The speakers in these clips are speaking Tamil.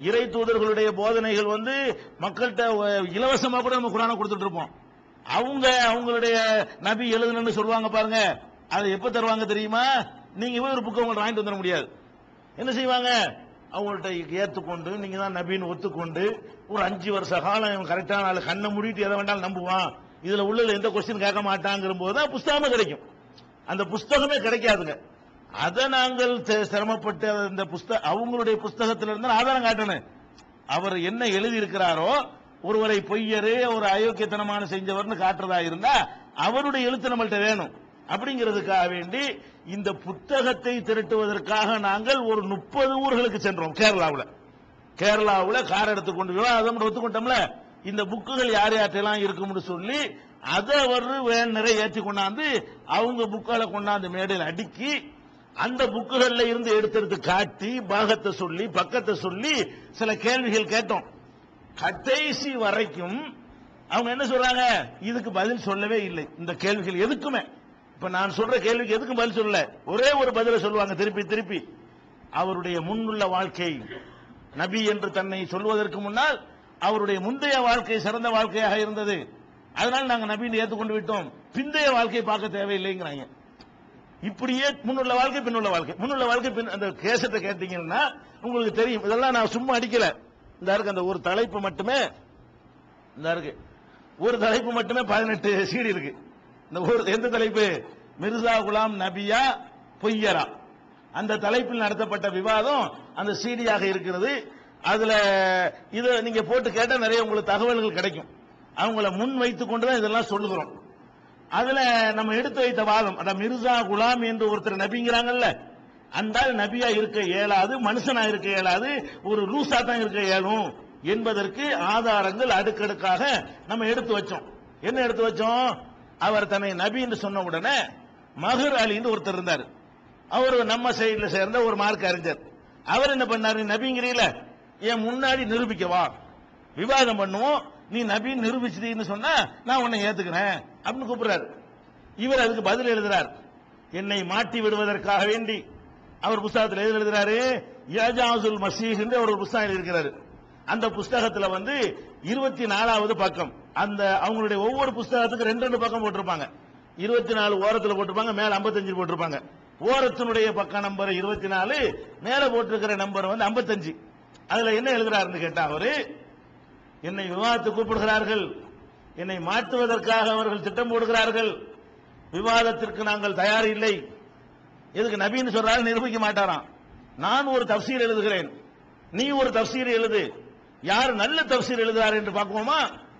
இறை தூதர்களுடைய போதனைகள் வந்து மக்கள்கிட்ட அஹ், இலவசமா கூட நம்ம குரானை கொடுத்துட்டு இருப்போம் அவங்க அவங்களுடைய நபி எழுதுனன்னு சொல்லுவாங்க பாருங்க அதை எப்ப தருவாங்க தெரியுமா நீங்க போய் ஒரு புக்கை உங்கள்ட்ட வாங்கிட்டு வந்துட முடியாது என்ன செய்வாங்க அவங்கள்ட்ட ஏத்துக்கொண்டு நீங்க தான் நபின்னு ஒத்துக்கொண்டு ஒரு அஞ்சு வருஷ காலம் கரெக்டான ஆளு கண்ணை மூடிட்டு எதை வேண்டாலும் நம்புவான் இதுல உள்ள எந்த கொஸ்டின் கேட்க மாட்டாங்கிற போது தான் புஸ்தகமே கிடைக்கும் அந்த புஸ்தகமே கிடைக்காதுங்க அதை நாங்கள் சி- சிரமப்பட்டு அதை இந்த புஸ்தக அவங்களுடைய புஸ்தகத்துல இருந்து ஆதாரம் காட்டணும் அவர் என்ன எழுதி இருக்கிறாரோ ஒருவரை பொய்யரு ஒரு அயோக்கியத்தனமான செஞ்சவர்னு காட்டுறதா இருந்தா அவருடைய எழுத்து நம்மள்ட்ட வேணும் அப்படிங்கிறதுக்காக வேண்டி இந்த புத்தகத்தை திரட்டுவதற்காக நாங்கள் ஒரு முப்பது ஊர்களுக்கு சென்றோம் கேரளாவுல கேரளாவுல கார் எடுத்துக்கொண்டு விவாதம் ஒத்துக்கொண்டோம்ல இந்த புக்குகள் யார் யார்ட்டெல்லாம் இருக்கும்னு சொல்லி அதை அவர் வேன் நிறைய ஏற்றி கொண்டாந்து அவங்க புக்களை கொண்டாந்து மேடையில் அடுக்கி அந்த புக்குகள்ல இருந்து எடுத்தெடுத்து காட்டி பாகத்தை சொல்லி பக்கத்தை சொல்லி சில கேள்விகள் கேட்டோம் கடைசி வரைக்கும் அவங்க என்ன சொல்றாங்க இதுக்கு பதில் சொல்லவே இல்லை இந்த கேள்விகள் எதுக்குமே இப்ப நான் சொல்ற கேள்விக்கு எதுக்கும் பதில் சொல்லல ஒரே ஒரு பதில சொல்லுவாங்க திருப்பி திருப்பி அவருடைய முன்னுள்ள வாழ்க்கை நபி என்று தன்னை சொல்வதற்கு முன்னால் அவருடைய முந்தைய வாழ்க்கை சிறந்த வாழ்க்கையாக இருந்தது அதனால் நாங்க நபின்னு ஏற்றுக்கொண்டு விட்டோம் பிந்தைய வாழ்க்கையை பார்க்க தேவையில்லைங்கிறாங்க இப்படியே முன்னுள்ள வாழ்க்கை பின்னுள்ள வாழ்க்கை முன்னுள்ள வாழ்க்கை பின் அந்த கேசத்தை கேட்டீங்கன்னா உங்களுக்கு தெரியும் இதெல்லாம் நான் சும்மா அடிக்கல இந்த இருக்கு அந்த ஒரு தலைப்பு மட்டுமே இந்த இருக்கு ஒரு தலைப்பு மட்டுமே பதினெட்டு சீடி இருக்கு இந்த ஒரு எந்த தலைப்பு மிர்சா குலாம் நபியா பொய்யரா அந்த தலைப்பில் நடத்தப்பட்ட விவாதம் அந்த சீடியாக இருக்கிறது அதுல இத நீங்க போட்டு கேட்டா நிறைய உங்களுக்கு தகவல்கள் கிடைக்கும் அவங்கள முன் வைத்துக் கொண்டுதான் இதெல்லாம் சொல்லுகிறோம் அதுல நம்ம எடுத்து வைத்த வாதம் அத மிர்சா குலாம் என்று ஒருத்தர் நபிங்கிறாங்கல்ல அந்த ஆள் நபியா இருக்க இயலாது மனுஷனா இருக்க இயலாது ஒரு லூசா தான் இருக்க இயலும் என்பதற்கு ஆதாரங்கள் அடுக்கடுக்காக நம்ம எடுத்து வச்சோம் என்ன எடுத்து வச்சோம் அவர் தன்னை நபி என்று சொன்ன உடனே மகர் அலின்னு ஒருத்தர் இருந்தார் அவர் நம்ம சைடுல சேர்ந்த ஒரு மார்க் அறிஞர் அவர் என்ன பண்ணாரு நீ நபிங்கிறீல என் முன்னாடி நிரூபிக்கவா விவாதம் பண்ணுவோம் நீ நபி நிரூபிச்சிட்டீன்னு சொன்னா நான் உன்னை ஏத்துக்கிறேன் அப்படின்னு கூப்பிடுறாரு இவர் அதுக்கு பதில் எழுதுறார் என்னை மாட்டி விடுவதற்காக வேண்டி அவர் புஸ்தகத்தில் எது எழுதுறாரு யாஜாசுல் மசீஹ் என்று அவர் ஒரு புஸ்தகம் எழுதியிருக்கிறாரு அந்த புஸ்தகத்துல வந்து இருபத்தி நாலாவது பக்கம் அந்த அவங்களுடைய ஒவ்வொரு புஸ்தகத்துக்கு ரெண்டு ரெண்டு பக்கம் போட்டிருப்பாங்க இருபத்தி நாலு ஓரத்துல போட்டிருப்பாங்க மேல 55 போட்டிருப்பாங்க ஓரத்தினுடைய பக்க நம்பர் இருபத்தி நாலு மேல போட்டிருக்கிற நம்பர் வந்து 55 அதுல என்ன எழுதுறாருன்னு கேட்டா அவரு என்னை விவாதத்துக்கு கூப்பிடுகிறார்கள் என்னை மாற்றுவதற்காக அவர்கள் திட்டம் போடுகிறார்கள் விவாதத்திற்கு நாங்கள் தயார் இல்லை எதுக்கு நபின்னு சொல்றாரு நிரூபிக்க மாட்டாராம் நான் ஒரு தப்சீர் எழுதுகிறேன் நீ ஒரு தப்சீர் எழுது யார் நல்ல தப்சீர் எழுதுறார் என்று பார்ப்போமா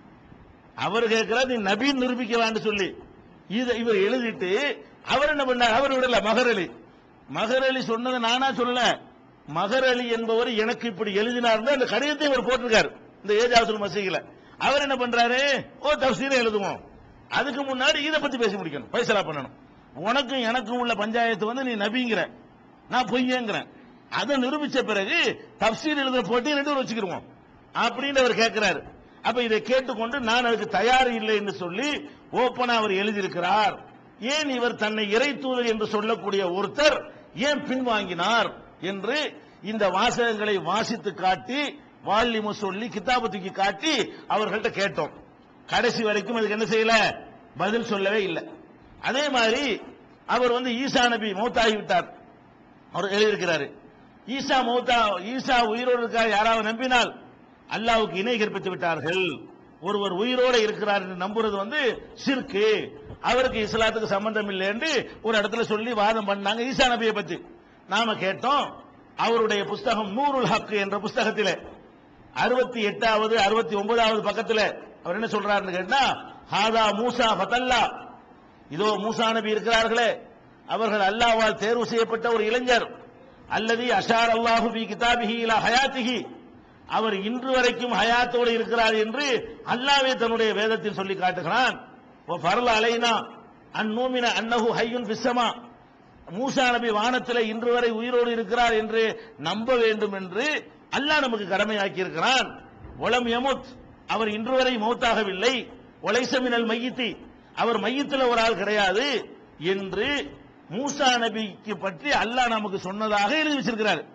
அவர் கேட்கிறார் நீ நபி நிரூபிக்கலான்னு சொல்லி இத இவர் எழுதிட்டு அவர் என்ன பண்ணார் அவர் விடல மகர் அலி மகர் அலி சொன்னதை நானா சொல்லல மகர் அலி என்பவர் எனக்கு இப்படி எழுதினார் அந்த கடிதத்தை இவர் போட்டிருக்காரு இந்த ஏஜாசுல் மசீகில அவர் என்ன பண்றாரு ஓ தப்சீரை எழுதுவோம் அதுக்கு முன்னாடி இதை பத்தி பேசி முடிக்கணும் பைசலா பண்ணணும் உனக்கும் எனக்கும் உள்ள பஞ்சாயத்து வந்து நீ நபிங்கிற நான் பொய்யங்கிறேன் அதை நிரூபிச்ச பிறகு தப்சீர் எழுதுற போட்டி ரெண்டு பேரும் வச்சுக்கிருவோம் அப்படின்னு அவர் கேட்கிறாரு அப்ப இதை கேட்டுக்கொண்டு நான் அதுக்கு தயார் இல்லை என்று சொல்லி ஓப்பனா அவர் எழுதியிருக்கிறார் ஏன் இவர் தன்னை இறை தூதர் என்று சொல்லக்கூடிய ஒருத்தர் ஏன் பின்வாங்கினார் என்று இந்த வாசகங்களை வாசித்து காட்டி வால்லிமு சொல்லி கிதாபு தூக்கி காட்டி அவர்கள்ட்ட கேட்டோம் கடைசி வரைக்கும் அதுக்கு என்ன செய்யல பதில் சொல்லவே இல்லை அதே மாதிரி அவர் வந்து ஈசா நபி மௌத்தாகி விட்டார் அவர் எழுதியிருக்கிறாரு ஈசா மௌத்தா ஈசா உயிரோடு இருக்கார் யாராவது நம்பினால் அல்லாவுக்கு இணை கற்பித்து விட்டார்கள் ஒருவர் உயிரோடு இருக்கிறார் என்று நம்புறது வந்து சிற்கு அவருக்கு இஸ்லாத்துக்கு சம்பந்தம் இல்லை என்று ஒரு இடத்துல சொல்லி வாதம் பண்ணாங்க ஈசா நபியை பத்தி நாம கேட்டோம் அவருடைய புஸ்தகம் நூருல் ஹக் என்ற புஸ்தகத்திலே அறுபத்தி எட்டாவது அறுபத்தி ஒன்பதாவது பக்கத்துல அவர் என்ன சொல்றாருன்னு கேட்டா ஹாதா மூசா ஃபதல்லா இதோ மூசா நபி இருக்கிறார்களே அவர்கள் அல்லாஹ்வால் தேர்வு செய்யப்பட்ட ஒரு இளைஞர் அல்லது அஷார் அல்லாஹு பி கிதாபிஹி இலா ஹயாத்திஹி அவர் இன்று வரைக்கும் ஹயாத்தோடு இருக்கிறார் என்று அல்லாவே தன்னுடைய வேதத்தில் சொல்லி காட்டுகிறான் "வ ஃபரல அலைனா அந்நூமின அன்னஹு ஹய்யுன் பிஸ்ஸமா மூசா நபி வானத்திலே இன்று வரை உயிரோடு இருக்கிறார் என்று நம்ப வேண்டும் என்று அல்லாஹ் நமக்கு கடமையாக்கி இருக்கிறான் ஒலம் யமுத் அவர் இன்று வரை மௌத்தாகவில்லை ஒலைசமினல் மையித்தி அவர் மையத்தில் ஒரு ஆள் கிடையாது என்று மூசா நபிக்கு பற்றி அல்லாஹ் நமக்கு சொன்னதாக எழுதி வச்சிருக்கிறார்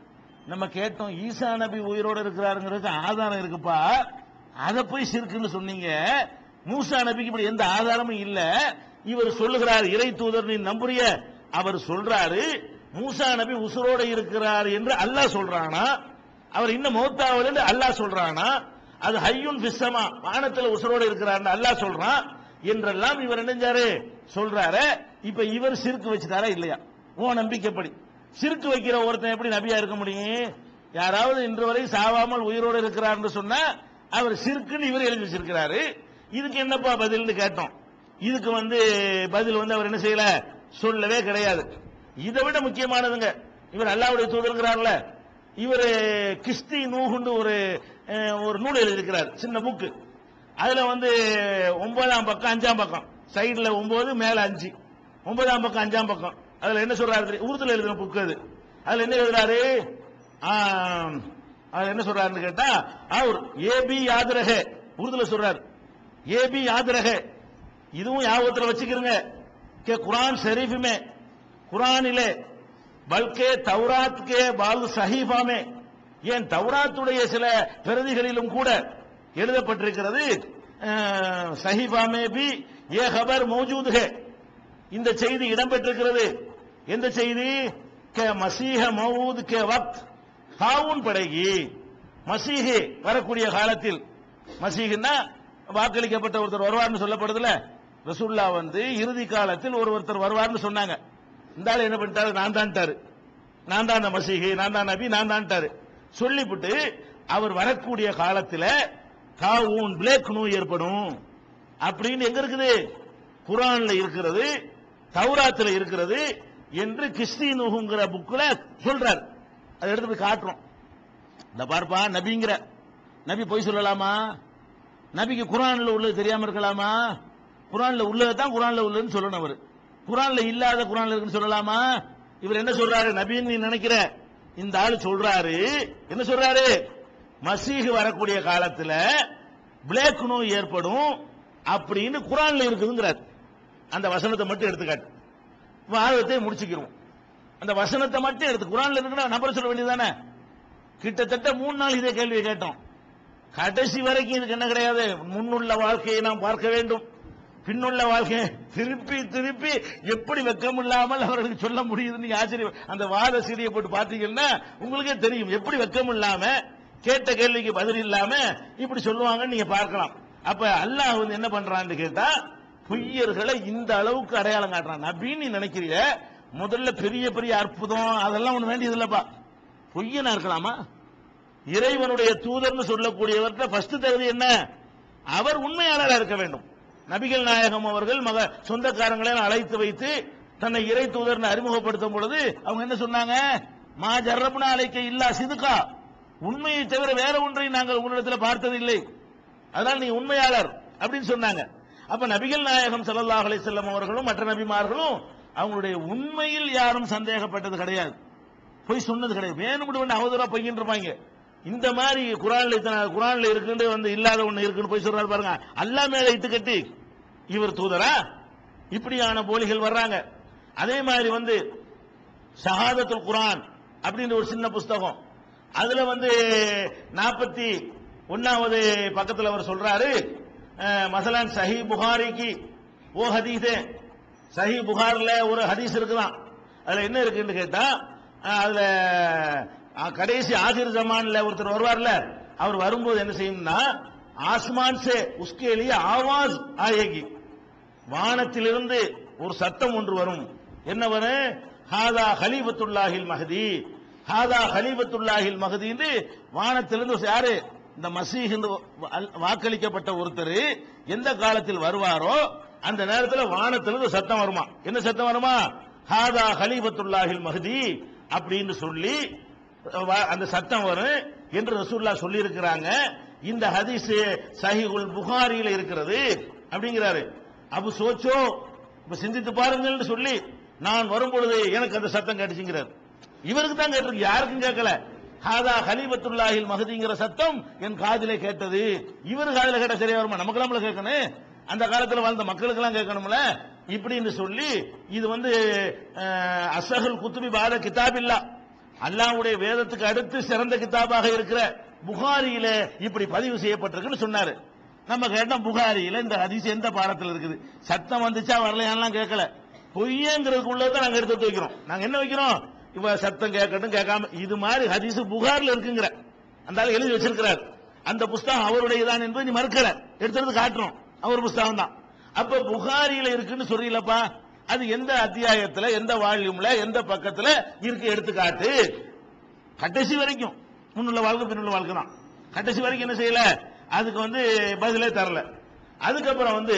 நம்ம கேட்டோம் ஈசா நபி உயிரோட இருக்கிறாருங்கிறதுக்கு ஆதாரம் இருக்குப்பா அதை போய் சிறுக்குன்னு சொன்னீங்க மூசா நபிக்கு இப்படி எந்த ஆதாரமும் இல்ல இவர் சொல்லுகிறார் இறை தூதர் நீ நம்புறிய அவர் சொல்றாரு மூசா நபி உசுரோட இருக்கிறார் என்று அல்லாஹ் சொல்றானா அவர் இன்னும் மௌத்தாவல் என்று அல்லாஹ் சொல்றானா அது ஹையுன் பிஸ்ஸமா வானத்துல உசுரோட இருக்கிறார் அல்லாஹ் சொல்றான் என்றெல்லாம் இவர் என்னஞ்சாரு சொல்றாரு இப்ப இவர் சிறுக்கு வச்சுட்டாரா இல்லையா ஓ நம்பிக்கைப்படி சிறுக்கு வைக்கிற ஒருத்தன் எப்படி நபியா இருக்க முடியும் யாராவது இன்று வரை சாவாமல் உயிரோடு இருக்கிறார்னு சொன்னா அவர் சிறுக்குன்னு இவர் எழுதி வச்சிருக்கிறாரு இதுக்கு என்னப்பா பதில்னு கேட்டோம் இதுக்கு வந்து பதில் வந்து அவர் என்ன செய்யல சொல்லவே கிடையாது இதை விட முக்கியமானதுங்க இவர் அல்லாவுடைய தூதருங்கிறார்ல இவர் கிஸ்தி நூகுண்டு ஒரு அஹ், ஒரு நூல் எழுதியிருக்கிறார் சின்ன புக்கு அதுல வந்து ஒன்பதாம் பக்கம் அஞ்சாம் பக்கம் சைடுல ஒன்பது மேல அஞ்சு ஒன்பதாம் பக்கம் அஞ்சாம் பக்கம் அதுல என்ன சொல்றாரு தெரியும்? உருதுல எழுதின புக் அது அதுல என்ன எழுதுறாரு ஆம், அதுல என்ன சொல்றாருன்னு கேட்டா அவர் ஏபி யாதிரக உருதுல சொல்றாரு ஏபி யாதிரக இதுவும் ஞாபகத்துல வச்சுக்கிறங்க கே குரான் ஷரீஃபுமே குரானிலே பல்கே தௌராத் கே பால் சஹீஃபாமே ஏன் தௌராத்துடைய சில பிரதிகளிலும் கூட எழுதப்பட்டிருக்கிறது அஹ், சஹீஃபாமே பி ஏ ஹபர் மௌஜூத் ஹே இந்த செய்தி இடம்பெற்றிருக்கிறது எந்த செய்தி கே மசீஹ மவுத் கே வக்த் ஹாவுன் படைகி மசீஹே வரக்கூடிய காலத்தில் மசீஹ்னா வாக்களிக்கப்பட்ட ஒருத்தர் வருவார்னு சொல்லப்படுதுல ரசூல்லா வந்து இறுதி காலத்தில் ஒரு ஒருத்தர் வருவார்னு சொன்னாங்க இந்த ஆளு என்ன பண்ணிட்டாரு நான் தான்ட்டாரு நான் தான் அந்த மசீஹி நான் தான் நபி நான் தான்ட்டாரு சொல்லிவிட்டு அவர் வரக்கூடிய காலத்துல காவூன் பிளேக் நோய் ஏற்படும் அப்படின்னு எங்க இருக்குது குரான்ல இருக்கிறது தௌராத்துல இருக்கிறது என்று கிறிஸ்டி நூகுங்கிற புக்ல சொல்றார் அதை எடுத்து போய் காட்டுறோம் இந்த பார்ப்பா நபிங்கிற நபி பொய் சொல்லலாமா நபிக்கு குரான்ல உள்ளது தெரியாம இருக்கலாமா குரான்ல உள்ளது தான் குரான்ல உள்ளதுன்னு சொல்லணும் அவர் குரான்ல இல்லாத குரான்ல இருக்குன்னு சொல்லலாமா இவர் என்ன சொல்றாரு நபின்னு நீ நினைக்கிற இந்த ஆளு சொல்றாரு என்ன சொல்றாரு மசீஹ் வரக்கூடிய காலத்துல பிளேக் நோய் ஏற்படும் அப்படின்னு குரான்ல இருக்குதுங்கிறார் அந்த வசனத்தை மட்டும் எடுத்துக்காட்டு வாதத்தை முடிச்சுக்கிறோம் அந்த வசனத்தை மட்டும் எடுத்து குரான்ல இருக்குன்னா நம்பர் சொல்ல வேண்டியதானே கிட்டத்தட்ட மூணு நாள் இதே கேள்வியை கேட்டோம் கடைசி வரைக்கும் இதுக்கு என்ன கிடையாது முன்னுள்ள வாழ்க்கையை நாம் பார்க்க வேண்டும் பின்னுள்ள வாழ்க்கையை திருப்பி திருப்பி எப்படி வெக்கம் இல்லாமல் அவர்களுக்கு சொல்ல முடியுதுன்னு நீங்க ஆச்சரியம் அந்த வாத சீடியை போட்டு பார்த்தீங்கன்னா உங்களுக்கே தெரியும் எப்படி வெக்கம் இல்லாம கேட்ட கேள்விக்கு பதில் இல்லாம இப்படி சொல்லுவாங்கன்னு நீங்க பார்க்கலாம் அப்ப அல்லாஹ் வந்து என்ன பண்றான்னு கேட்டா பொய்யர்களை இந்த அளவுக்கு அடையாளம் காட்டுறான் நபின்னு நீ நினைக்கிறீங்க முதல்ல பெரிய பெரிய அற்புதம் அதெல்லாம் ஒண்ணு வேண்டியது இல்லப்பா பொய்யனா இருக்கலாமா இறைவனுடைய தூதர்னு சொல்லக்கூடியவர்கிட்ட ஃபர்ஸ்ட் தகுதி என்ன அவர் உண்மையாளரா இருக்க வேண்டும் நபிகள் நாயகம் அவர்கள் மக சொந்தக்காரங்களை அழைத்து வைத்து தன்னை இறை தூதர்னு அறிமுகப்படுத்தும் பொழுது அவங்க என்ன சொன்னாங்க மா ஜர்ரப்னா அழைக்க இல்லா சிதுக்கா உண்மையை தவிர வேற ஒன்றை நாங்கள் உன்னிடத்தில் பார்த்ததில்லை அதனால் நீ உண்மையாளர் அப்படின்னு சொன்னாங்க அப்ப நபிகள் நாயகம் ஸல்லல்லாஹு அலைஹி வஸல்லம் அவர்களும் மற்ற நபிமார்களும் அவங்களுடைய உண்மையில் யாரும் சந்தேகப்பட்டது கிடையாது பொய் சொன்னது கிடையாது வேணும்னு ஒன்று அவதூறா பொய்யின்னு இருப்பாங்க இந்த மாதிரி குரான்ல இத்தனை குரான்ல இருக்குன்னு வந்து இல்லாத ஒண்ணு இருக்குன்னு போய் சொல்றாரு பாருங்க அல்லா மேல இட்டு கட்டி இவர் தூதரா இப்படியான போலிகள் வர்றாங்க அதே மாதிரி வந்து ஷஹாதத்துல் குரான் அப்படின்ற ஒரு சின்ன புஸ்தகம் அதுல வந்து நாற்பத்தி ஒன்னாவது பக்கத்துல அவர் சொல்றாரு அஹ், மசலான் சஹி புகாரிக்கு ஓ ஹதீஸே சஹி புகார்ல ஒரு ஹதீஸ் இருக்குதான் அதுல என்ன இருக்குன்னு கேட்டா அஹ், அதுல அஹ், கடைசி ஆசிர் ஜமான்ல ஒருத்தர் வருவார்ல அவர் வரும்போது என்ன செய்யணும்னா ஆஸ்மான் சே உஸ்கே லியே ஆவாஸ் ஆயேகி வானத்திலிருந்து ஒரு சத்தம் ஒன்று வரும் என்ன வரும் ஹாதா ஹலீபத்துல்லாஹில் மஹதி ஹாதா ஹலீபத்துல்லாஹில் மஹதி என்று வானத்திலிருந்து ஒரு யாரு இந்த மசீஹ் என்று வா- வாக்களிக்கப்பட்ட ஒருத்தர் எந்த காலத்தில் வருவாரோ அந்த நேரத்தில் வானத்திலிருந்து சத்தம் வருமா என்ன சத்தம் வருமா ஹாதா ஹலீபத்துல்லாஹில் மஹதி அப்படின்னு சொல்லி வ- அந்த சத்தம் வரும் என்று ரசூல்லா சொல்லி இருக்கிறாங்க இந்த ஹதீஸ் சஹிகுல் புகாரியில இருக்கிறது அப்படிங்கிறாரு அபு சோச்சோ இப்ப சிந்தித்து பாருங்கள்னு சொல்லி நான் வரும் பொழுது எனக்கு அந்த சத்தம் கேட்டுச்சுங்கிறார் இவருக்கு தான் கேட்டிருக்கு யாருக்கும் கேட்கல ஹாதா ஹலீபத்துல்லாஹில் மஹதிங்கிற சத்தம் என் காதிலே கேட்டது இவர் காதில கேட்ட சரியா வருமா நமக்கெல்லாம் கேட்கணும் அந்த காலத்துல வாழ்ந்த மக்களுக்கெல்லாம் கேட்கணும்ல இப்படின்னு சொல்லி இது வந்து அஹ், அசஹுல் குத்துபி பாத கிதாபில்லா அல்லாஹ்வுடைய வேதத்துக்கு அடுத்து சிறந்த கிதாபாக இருக்கிற புகாரியில இப்படி பதிவு செய்யப்பட்டிருக்குன்னு சொன்னாரு நம்ம கேட்டோம் புகாரியில இந்த ஹதீஸ் எந்த பாடத்துல இருக்குது சத்தம் வந்துச்சா வரலையான்லாம் கேட்கல பொய்யங்கிறதுக்கு உள்ளதான் நாங்க எடுத்து வந்து வைக்கிறோம் நாங்க என்ன வைக்கிறோம் இவ சத்தம் கேட்கட்டும் கேட்காம இது மாதிரி ஹதீஸ் புகார்ல இருக்குங்கிற அந்த ஆளு எழுதி வச்சிருக்கிறார் அந்த புஸ்தகம் அவருடையதான் என்பதை நீ மறுக்கல எடுத்து காட்டுறோம் அவர் புஸ்தகம் தான் அப்ப புகாரியில இருக்குன்னு சொல்றீங்களப்பா அது எந்த அத்தியாயத்துல எந்த வால்யூம்ல எந்த பக்கத்துல இருக்கு எடுத்து காட்டு கடைசி வரைக்கும் முன்னுள்ள வாழ்க்கை பின்னுள்ள வாழ்க்கை தான் கடைசி வரைக்கும் என்ன செய்யல அதுக்கு வந்து பதிலே தரல அதுக்கப்புறம் வந்து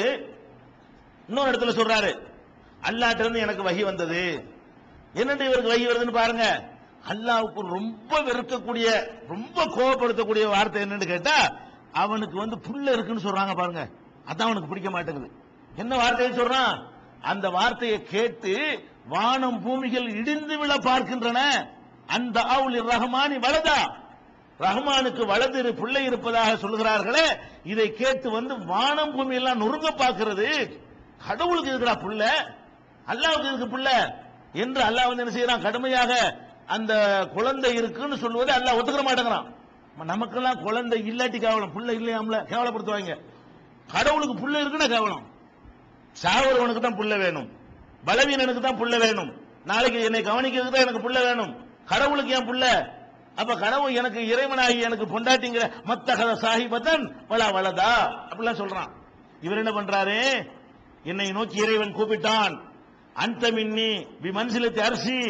இன்னொரு இடத்துல சொல்றாரு அல்லாட்ட இருந்து எனக்கு வகி வந்தது என்னண்டு இவருக்கு வகி வருதுன்னு பாருங்க அல்லாவுக்கு ரொம்ப வெறுக்கக்கூடிய ரொம்ப கோபப்படுத்தக்கூடிய வார்த்தை என்னன்னு கேட்டா அவனுக்கு வந்து புள்ள இருக்குன்னு சொல்றாங்க பாருங்க அதான் அவனுக்கு பிடிக்க மாட்டேங்குது என்ன வார்த்தையை சொல்றான் அந்த வார்த்தையை கேட்டு வானம் பூமிகள் இடிந்து விழ பார்க்கின்றன அந்த ஆவுல் ரஹமானி வலதா ரஹ்மானுக்கு வலது பிள்ளை இருப்பதாக சொல்கிறார்களே இதை கேட்டு வந்து வானம் பூமி எல்லாம் நொறுங்க பார்க்கிறது கடவுளுக்கு இருக்கிறா புள்ள அல்லாவுக்கு இருக்கு புள்ள என்று அல்லாஹ் வந்து என்ன செய்யறான் கடுமையாக அந்த குழந்தை இருக்குன்னு சொல்லுவது அல்லாஹ் ஒத்துக்கிற மாட்டேங்கிறான் நமக்கெல்லாம் குழந்தை இல்லாட்டி கேவலம் புள்ள இல்லையாம்ல கேவலப்படுத்துவாங்க கடவுளுக்கு புள்ள இருக்குன்னா கேவலம் சாவரவனுக்கு தான் புள்ள வேணும் பலவீனனுக்கு தான் புள்ள வேணும் நாளைக்கு என்னை கவனிக்கிறதுக்கு தான் எனக்கு புள்ள வேணும் கடவுளுக்கு ஏன் புள்ள அப்ப கடவுள் எனக்கு இறைவனாகி எனக்கு பொண்டாட்டிங்கிற மத்த கத சாஹிபத்தன் வளா வளதா அப்படிலாம் சொல்றான் இவர் என்ன பண்றாரு என்னை நோக்கி இறைவன் கூப்பிட்டான் அந்த மின்னி வி மனசிலத்தை அரிசி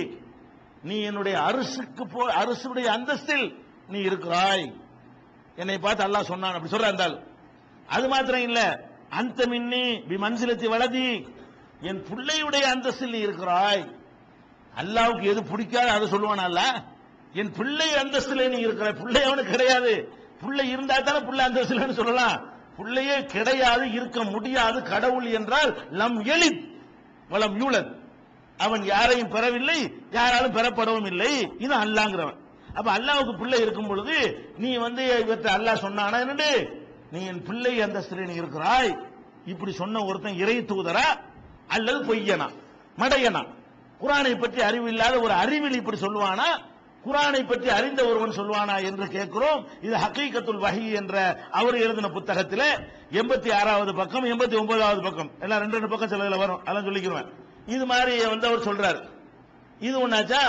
நீ என்னுடைய அரசுக்கு போ அரசுடைய அந்தஸ்தில் நீ இருக்கிறாய் என்னை பார்த்து அல்லாஹ் சொன்னான் அப்படி சொல்ற அந்த ஆள். அது மாத்திரம் இல்ல அந்த மின்னி வி மனசிலத்தி வளதி என் பிள்ளையுடைய அந்தஸ்தில் நீ இருக்கிறாய் அல்லாவுக்கு எது பிடிக்காது அதை சொல்லுவானா அல்ல என் பிள்ளை அந்தஸ்துல நீ இருக்கிற பிள்ளை அவனுக்கு கிடையாது பிள்ளை இருந்தா தானே பிள்ளை அந்தஸ்துலன்னு சொல்லலாம் பிள்ளையே கிடையாது இருக்க முடியாது கடவுள் என்றால் லம் எளித் வளம் யூலத் அவன் யாரையும் பெறவில்லை யாராலும் பெறப்படவும் இல்லை இது அல்லாங்கிறவன் அப்ப அல்லாவுக்கு பிள்ளை இருக்கும் பொழுது நீ வந்து இவற்றை அல்லாஹ் சொன்னானா என்னண்டு நீ என் பிள்ளை அந்தஸ்தில் நீ இருக்கிறாய் இப்படி சொன்ன ஒருத்தன் இறை தூதரா அல்லது பொய்யனா மடையனா குரானை பற்றி அறிவு இல்லாத ஒரு அறிவில் இப்படி சொல்லுவானா குரானை பற்றி அறிந்த ஒருவன் சொல்வானா என்று கேட்கிறோம் இது ஹக்கீகத்துல் வஹி என்ற அவர் எழுதின புத்தகத்தில் எண்பத்தி ஆறாவது பக்கம் எண்பத்தி ஒன்பதாவது பக்கம் எல்லாம் ரெண்டு ரெண்டு பக்கம் சிலதுல வரும் அதெல்லாம் சொல்லிக்கிறேன் இது மாதிரி வந்து அவர் சொல்றாரு இது ஒண்ணாச்சா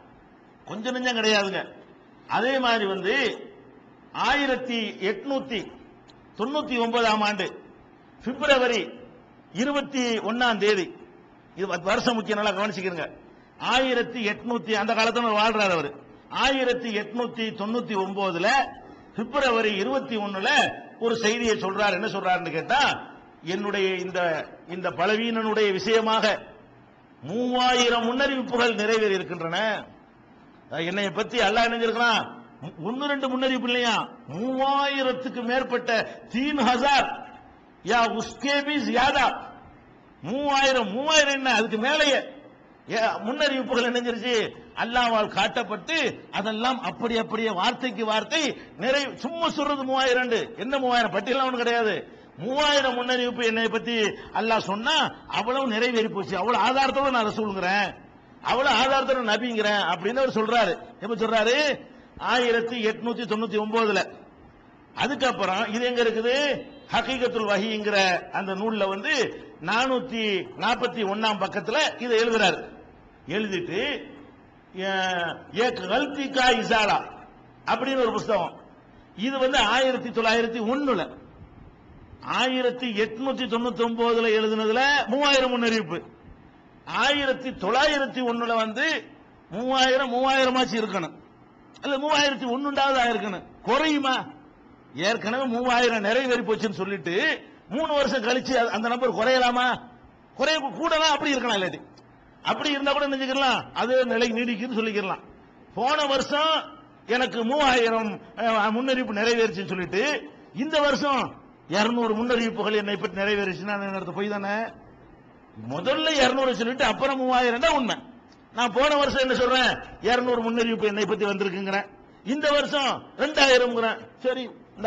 கொஞ்சம் நெஞ்சம் கிடையாதுங்க அதே மாதிரி வந்து ஆயிரத்தி எட்நூத்தி தொண்ணூத்தி ஒன்பதாம் ஆண்டு பிப்ரவரி இருபத்தி ஒன்னாம் தேதி இது வருஷம் முக்கியம் நல்லா கவனிச்சுக்கிறங்க ஆயிரத்தி எட்நூத்தி அந்த காலத்துல வாழ்றாரு அவரு ஆயிரத்தி எட்நூத்தி தொண்ணூத்தி ஒன்பதுல பிப்ரவரி இருபத்தி ஒண்ணுல ஒரு செய்தியை சொல்றாரு என்ன சொல்றாருன்னு கேட்டா என்னுடைய இந்த இந்த பலவீனனுடைய விஷயமாக மூவாயிரம் முன்னறிவிப்புகள் நிறைவேறி இருக்கின்றன அஹ் என்னைய பத்தி அல்லாஹ் நினைஞ்சிருக்கிறான் ஒன்னு ரெண்டு முன்னறிவிப்பு இல்லையா மூவாயிரத்துக்கு மேற்பட்ட தீன் ஹசார் யா உஸ்கே பி ஜியாதா மூவாயிரம் மூவாயிரம் என்ன அதுக்கு மேலேயே ஏ, முன்னறிவிப்புகள் நினைஞ்சிருச்சு அல்லாவால் காட்டப்பட்டு அதெல்லாம் அப்படி அப்படியே வார்த்தைக்கு வார்த்தை நிறை சும்மா சொல்றது மூவாயிரம் என்ன மூவாயிரம் பட்டியலாம் ஒன்றும் கிடையாது மூவாயிரம் முன்னறிவிப்பு என்னை பத்தி அல்லாஹ் சொன்னா அவ்வளவு நிறைவேறி போச்சு அவ்வளவு ஆதாரத்தோட நான் ரசூலுங்கிறேன் அவ்வளவு ஆதாரத்தோட நபிங்கிறேன் அப்படின்னு அவர் சொல்றாரு எப்ப சொல்றாரு ஆயிரத்தி எட்நூத்தி தொண்ணூத்தி ஒன்பதுல அதுக்கப்புறம் இது எங்க இருக்குது ஹக்கீகத்துல் வஹிங்கிற அந்த நூல்ல வந்து நானூத்தி நாற்பத்தி ஒன்னாம் பக்கத்துல இதை எழுதுறாரு எழுதிட்டு அஹ், ஏக் கல்தி கா இசாலா அப்படின்னு ஒரு புஸ்தகம் இது வந்து ஆயிரத்தி தொள்ளாயிரத்தி ஒண்ணுல ஆயிரத்தி எட்நூத்தி தொண்ணூத்தி ஒன்பதுல எழுதுனதுல மூவாயிரம் முன்னறிவிப்பு ஆயிரத்தி தொள்ளாயிரத்தி ஒண்ணுல வந்து மூவாயிரம் மூவாயிரமாச்சு இருக்கணும் அல்ல மூவாயிரத்தி ஒண்ணுண்டாவது ஆயிருக்கணும் குறையுமா ஏற்கனவே மூவாயிரம் நிறைவேறி போச்சுன்னு சொல்லிட்டு மூணு வருஷம் கழிச்சு அது- அந்த நம்பர் குறையலாமா குறைய கூடலாம் அப்படி இருக்கலாம் இல்லாட்டி அப்படி இருந்தா கூட நினைச்சுக்கலாம் அதே நிலை நீடிக்குன்னு சொல்லிக்கலாம் போன வருஷம் எனக்கு மூவாயிரம் அஹ், முன்னறிவிப்பு நிறைவேறுச்சுன்னு சொல்லிட்டு இந்த வருஷம் இருநூறு முன்னறிவிப்புகள் என்னை பற்றி நிறைவேறுச்சுன்னா என்ன அர்த்தம்? பொய் தானே முதல்ல இருநூறு சொல்லிட்டு அப்புறம் மூவாயிரம் தான் உண்மை நான் போன வருஷம் என்ன சொல்றேன் இருநூறு முன்னறிவிப்பு என்னை பத்தி வந்திருக்குங்கிறேன் இந்த வருஷம் ரெண்டாயிரம் சரி